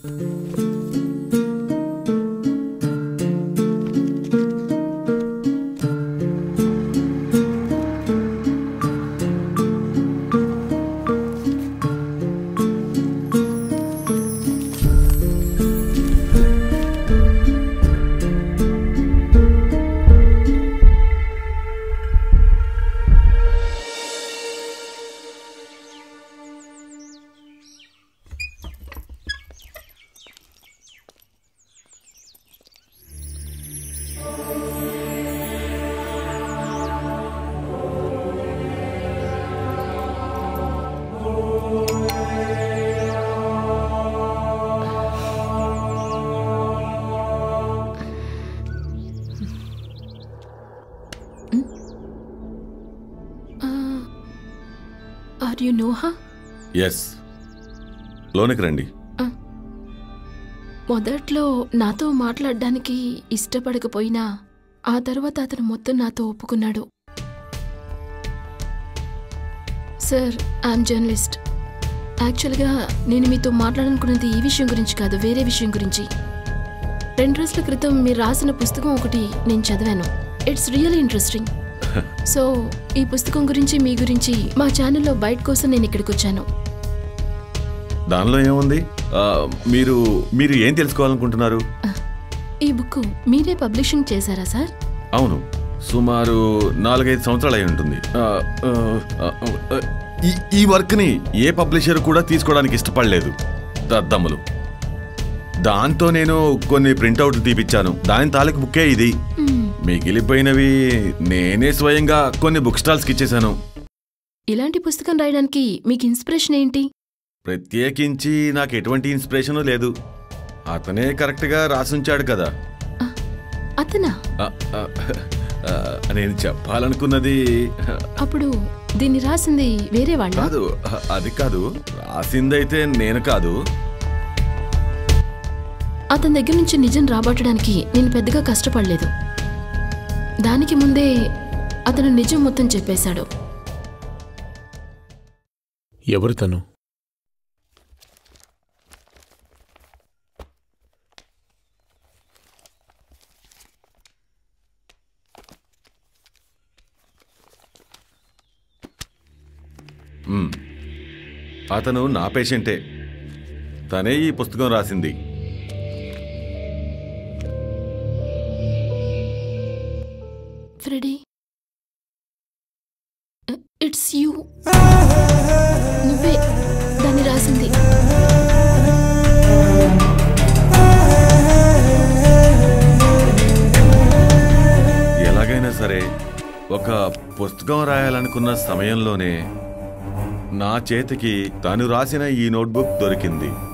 Are you no హా yes లోనికి రండి మొదట్లో నాతో మాట్లాడడానికి ఇష్టపడకపోయినా ఆ తర్వాత అతను మొత్తం నాతో ఒప్పుకున్నాడు సార్ ఐఎమ్ జర్నలిస్ట్ యాక్చువల్గా నేను మీతో మాట్లాడాలనుకున్నది ఈ విషయం గురించి కాదు వేరే విషయం గురించి రెండు రోజుల క్రితం మీరు రాసిన పుస్తకం ఒకటి నేను చదివాను ఇట్స్ రియల్ ఇంట్రెస్టింగ్ సో ఈ పుస్తకం గురించి మీ గురించి మా ఛానల్లో బయట కోసం నేను ఇక్కడికి వచ్చాను దానిలో ఏముంది ఆ, మీరు మీరు ఏం తెలుసుకోవాలనుకుంటున్నారు ఈ బుక్ మీరే పబ్లిషింగ్ చేశారా సార్ అవును సుమారు నాలుగైదు సంవత్సరాలు అయి ఉంటుంది ఆ, ఆ, ఆ, ఆ, ఈ ఈ వర్క్ని ఏ పబ్లిషర్ కూడా తీసుకోవడానికి ఇష్టపడలేదు దద్దమ్ములు దాంతో నేను కొన్ని ప్రింట్అవుట్లు తీపిచ్చాను దాని తాలూకు బుక్కే ఇది మ్మ్. మిగిలిపోయినవి నేనే స్వయంగా కొన్ని బుక్ స్టాల్స్కి ఇచ్చేశాను ఇలాంటి పుస్తకం రాయడానికి మీకు ఇన్స్పిరేషన్ ఏంటి ప్రత్యేకించి నాకు ఎటువంటి ఇన్స్పిరేషన్ లేదు అతనే కరెక్ట్గా రాసుంచాడు కదా అతనా ఆ, ఆ, ఆ, నేను చెప్పాలనుకున్నది అప్పుడు దీన్ని రాసింది వేరే వాళ్ళ కాదు అది కాదు రాసిందైతే నేను కాదు అతని దగ్గర నుంచి నిజం రాబట్టడానికి నేను పెద్దగా కష్టపడలేదు దానికి ముందే అతను నిజం మొత్తం చెప్పేశాడు ఎవరు తను మ్. అతను నా పేషెంటే తనే ఈ పుస్తకం రాసింది ఫ్రెడీ ఇట్స్ యూ నువ్వే దాన్ని రాసింది ఎలాగైనా సరే ఒక పుస్తకం రాయాలనుకున్న సమయంలోనే నా చేతికి తను రాసిన ఈ నోట్బుక్ దొరికింది